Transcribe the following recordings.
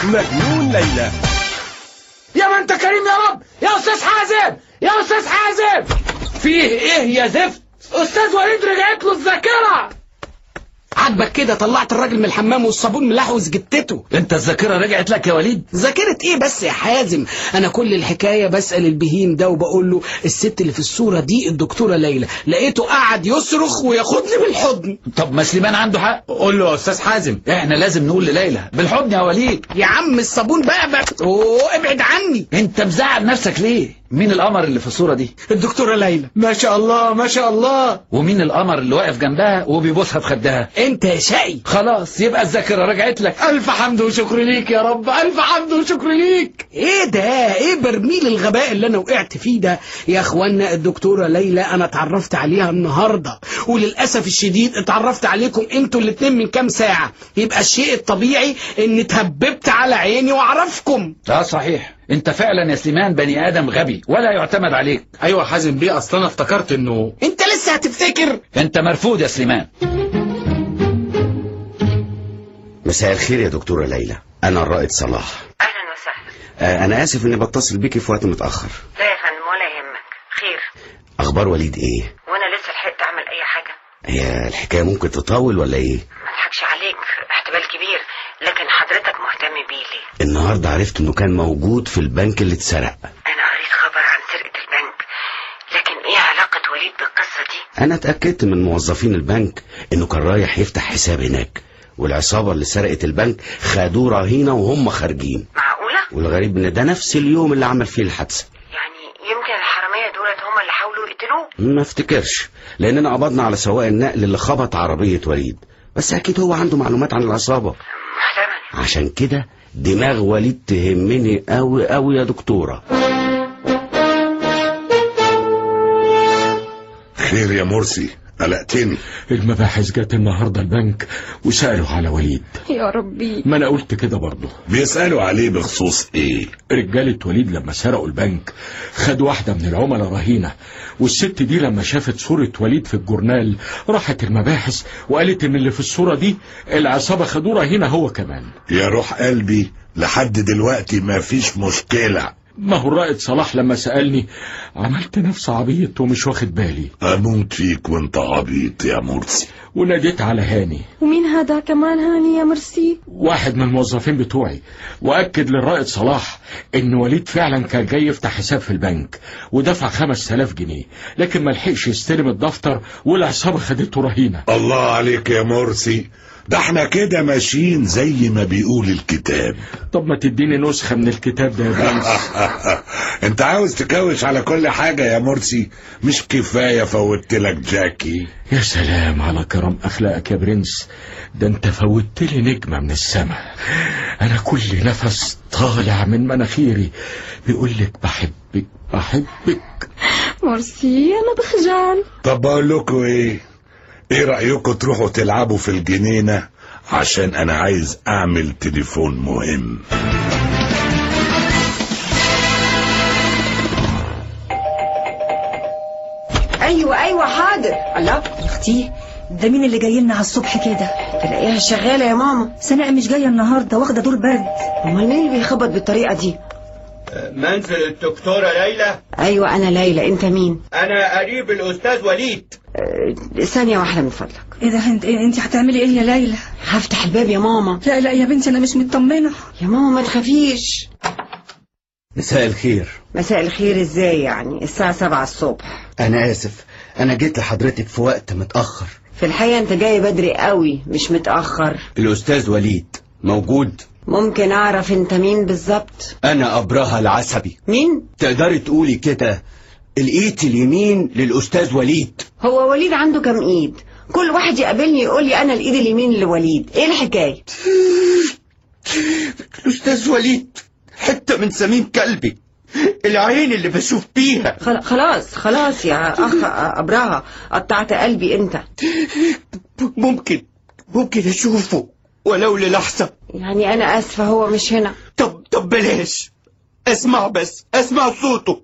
مجنون ليلى يا ما انت كريم يا رب يا استاذ حازم يا استاذ حازم فيه ايه يا زفت استاذ وليد رجعت له الذاكره عاجبك كده طلعت الراجل من الحمام والصابون ملحوس جتته انت الذاكرة رجعت لك يا وليد ذاكرة ايه بس يا حازم انا كل الحكاية بسأل البهيم ده وبقول له الست اللي في الصورة دي الدكتورة ليلى لقيته قاعد يصرخ وياخدني بالحضن طب ما سليمان عنده حق قول له يا استاذ حازم احنا لازم نقول لليلى بالحضن يا وليد يا عم الصابون بقى بقى اوه ابعد عني انت مزعل نفسك ليه مين القمر اللي في الصورة دي الدكتورة ليلى ما شاء الله ما شاء الله ومين القمر اللي واقف جنبها وبيبوسها بخدها انت يا شقي خلاص يبقى الذاكرة رجعت لك ألف حمد وشكر ليك يا رب ألف حمد وشكر ليك إيه ده إيه برميل الغباء اللي أنا وقعت فيه ده يا أخوانا الدكتورة ليلى أنا اتعرفت عليها النهاردة وللأسف الشديد اتعرفت عليكم أنتوا الاتنين من كام ساعة يبقى الشيء الطبيعي إن اتهببت على عيني وأعرفكم اه صحيح انت فعلا يا سليمان بني ادم غبي ولا يعتمد عليك ايوه يا حازم بيه اصلا انا افتكرت انه أنت لسه هتفتكر انت مرفوض يا سليمان مساء الخير يا دكتورة ليلى أنا الرائد صلاح اهلا وسهلا آه، أنا آسف إني بتصل بيكي في وقت متأخر لا يا فندم ولا يهمك خير أخبار وليد إيه؟ وانا لسه لحقت اعمل اي حاجه هي الحكاية ممكن تطول ولا إيه؟ ما اضحكش عليك احتمال كبير لكن حضرتك مهتم بيه ليه النهاردة عرفت إنه كان موجود في البنك اللي اتسرق انا قريت خبر عن سرقه البنك لكن ايه علاقه وليد بالقصه دي أنا اتأكدت من موظفين البنك إنه كان رايح يفتح حساب هناك والعصابة اللي سرقت البنك خدوه رهينة وهم خارجين معقوله والغريب إن ده نفس اليوم اللي عمل فيه الحادثة يعني يمكن الحراميه دولت هم اللي حاولوا يقتلوه ما افتكرش لأننا قبضنا على سواق النقل اللي خبط عربية وليد بس أكيد هو عنده معلومات عن العصابة محتمل عشان كده دماغ وليد تهمني قوي قوي يا دكتورة خير يا مرسي قلقتني المباحث جت النهارده البنك وسالوا على وليد يا ربي ما انا قلت كده برضه بيسألوا عليه بخصوص ايه رجالة وليد لما سرقوا البنك خد واحدة من العملاء رهينة والست دي لما شافت صورة وليد في الجورنال راحت المباحث وقالت ان اللي في الصورة دي العصابة خدوه رهينة هو كمان يا روح قلبي لحد دلوقتي ما فيش مشكلة ما هو الرائد صلاح لما سألني عملت نفسي عبيط ومش واخد بالي اموت فيك وانت عبيط يا مرسي وناديت على هاني ومين هذا كمان هاني يا مرسي واحد من الموظفين بتوعي واكد للرائد صلاح ان وليد فعلا كان جاي يفتح حساب في البنك ودفع 5000 جنيه لكن ما لحقش يستلم الدفتر والعصابه خدته رهينه الله عليك يا مرسي ده احنا كده ماشيين زي ما بيقول الكتاب طب ما تديني نسخه من الكتاب ده يا برنس انت عاوز تكوش على كل حاجة يا مرسي مش كفاية فوتت لك جاكي يا سلام على كرم اخلاقك يا برنس ده انت فوتت لي نجمه من السماء انا كل نفس طالع من مناخيري بيقول لك بحبك بحبك مرسي انا بخجل طب بقول لكم ايه ايه رأيكم تروحوا تلعبوا في الجنينة عشان انا عايز اعمل تليفون مهم ايوه ايوه حاضر الله يا اختي ده مين اللي جاي لنا على الصبح كده تلاقيها شغاله يا ماما سناء مش جايه النهارده واخده دور برد امال مين اللي بيخبط بالطريقه دي منزل الدكتورة ليلى ايوه انا ليلى انت مين أنا قريب الأستاذ وليد أه ثانيه واحده من فضلك ايه ده انت إيه انت هتعملي ايه يا ليلى هفتح الباب يا ماما لا لا يا بنتي انا مش مطمنه يا ماما ما تخافيش مساء الخير مساء الخير ازاي يعني الساعه 7 الصبح أنا آسف أنا جيت لحضرتك في وقت متأخر في الحقيقه انت جاي بدري قوي مش متاخر الأستاذ وليد موجود ممكن اعرف انت مين بالظبط أنا أبرهة العسبي مين تقدري تقولي كده الإيد اليمين للأستاذ وليد هو وليد عنده كام ايد كل واحد يقابلني يقول لي انا الايد اليمين لوليد ايه الحكايه الأستاذ وليد حتة من سمين كلبي العين اللي بشوف بيها خل- خلاص خلاص يا اخ ابرهة قطعت قلبي انت ممكن ممكن أشوفه ولو للحظة يعني انا اسفه هو مش هنا طب طب بلاش اسمع بس اسمع صوته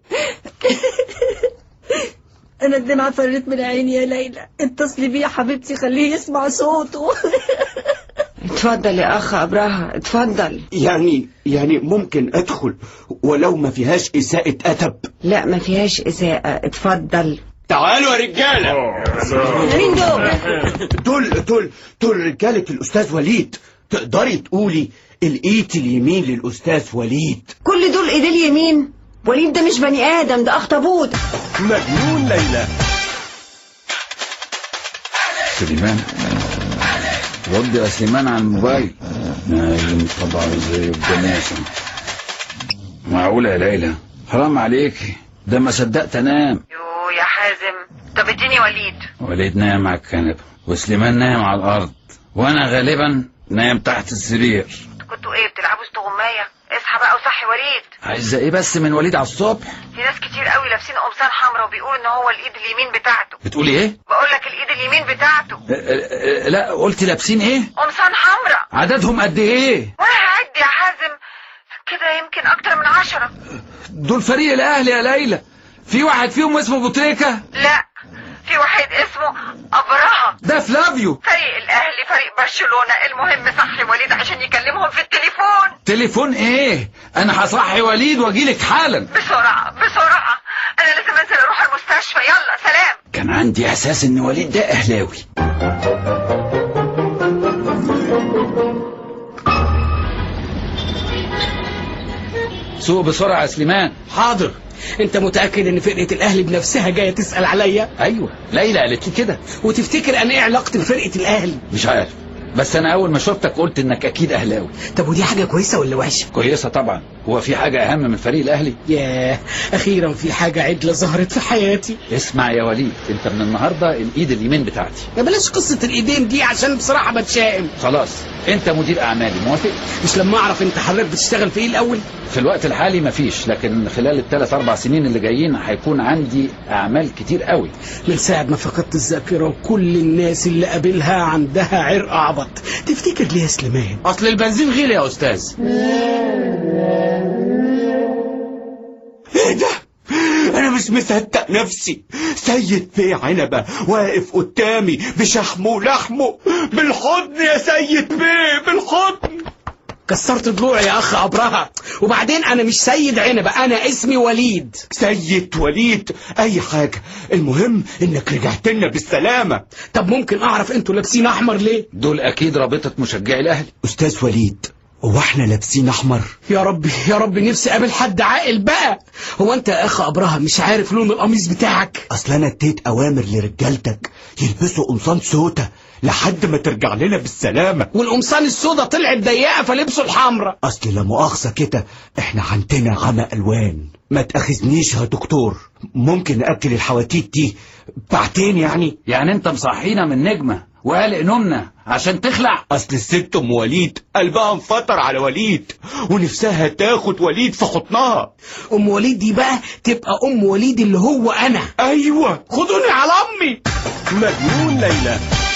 انا الدمعه فرت من عيني يا ليلى اتصلي بيه يا حبيبتي خليه يسمع صوته اتفضل يا اخ ابرهة اتفضل يعني يعني ممكن ادخل ولو ما فيهاش اساءة ادب لا ما فيهاش اساءة اتفضل تعالوا يا رجالة مين دول دول دول دول رجالة الاستاذ وليد تقدري تقولي الايد اليمين للاستاذ وليد كل دول ايدي اليمين وليد ده مش بني ادم ده اخطبوط مجنون ليلى سليمان رد يا سليمان على الموبايل نايم طبعا زي الجناسة معقولة يا ليلى حرام عليك ده ما صدقت انام يو يا حازم طب اديني وليد وليد نايم على الكنبة وسليمان نايم على الارض وانا غالبا نايم تحت السرير كنتوا ايه بتلعبوا استغماية اصحى بقى وصحي وليد عايزة ايه بس من وليد على الصبح في ناس كتير قوي لابسين قمصان حمراء وبيقولوا ان هو الايد اليمين بتاعته بتقولي ايه بقول لك الايد اليمين بتاعته أه، أه، أه، لا قلت لابسين ايه قمصان حمراء عددهم قد ايه وانا هعد يا حازم كده يمكن اكتر من عشرة دول فريق الاهلي يا ليلى في واحد فيهم اسمه بوتريكا لا في واحد اسمه ابرهة ده فلافيو فريق الاهلي فريق برشلونة المهم صحي وليد عشان يكلمهم في التليفون تليفون ايه انا هصحي وليد واجيلك حالا بسرعة بسرعة انا لازم انزل اروح المستشفى يلا سلام كان عندي احساس ان وليد ده اهلاوي سوق بسرعة يا سليمان حاضر انت متأكد ان فرقة الاهلي بنفسها جاية تسأل عليا ايوه ليلى قالت لي كده وتفتكر انا ايه علاقتي بفرقة الاهلي مش عارف بس انا اول ما شفتك قلت انك اكيد اهلاوي طب ودي حاجة كويسة ولا وحشة كويسة طبعا هو في حاجة اهم من فريق الاهلي ياه اخيرا في حاجة عدلة ظهرت في حياتي اسمع يا وليد انت من النهاردة الايد اليمين بتاعتي يا بلاش قصة الايدين دي عشان بصراحة بتشائم خلاص انت مدير اعمالي موافق مش لما اعرف انت حضرتك بتشتغل في ايه الاول في الوقت الحالي مفيش لكن خلال الثلاث اربع سنين اللي جايين هيكون عندي اعمال كتير قوي من ساعة ما فقدت الذاكرة وكل الناس اللي قابلها عندها عرق عبط تفتكر ليه يا سليمان اصل البنزين غلي يا استاذ ايه ده انا مش مصدق نفسي سيد بيه عنبة واقف قدامي بشحمه ولحمه بالحضن يا سيد بيه بالحضن كسرت ضلوعي يا اخ ابرهة وبعدين انا مش سيد عنبة انا اسمي وليد سيد وليد اي حاجة المهم انك رجعت لنا بالسلامة طب ممكن اعرف انتوا لابسين احمر ليه دول اكيد رابطة مشجعي الاهلي استاذ وليد هو احنا لابسين احمر يا رب يا رب نفسي اقابل حد عاقل بقى هو انت يا اخ ابرهة مش عارف لون القميص بتاعك اصل انا اديت اوامر لرجالتك يلبسوا قمصان سودا لحد ما ترجع لنا بالسلامة والقمصان السودا طلعت ضيقة فلبسوا الحمرة اصل لا مؤاخذة كده احنا عندنا عمى الوان ما تاخذنيش يا دكتور ممكن ناكل الحواتيت دي بعدين يعني يعني انت مصحينا من نجمة وقالق نومنا عشان تخلع اصل الست ام وليد قلبها انفطر على وليد ونفسها تاخد وليد في حضنها ام وليد دي بقى تبقى ام وليد اللي هو انا ايوه خدوني على امي مجنون ليلى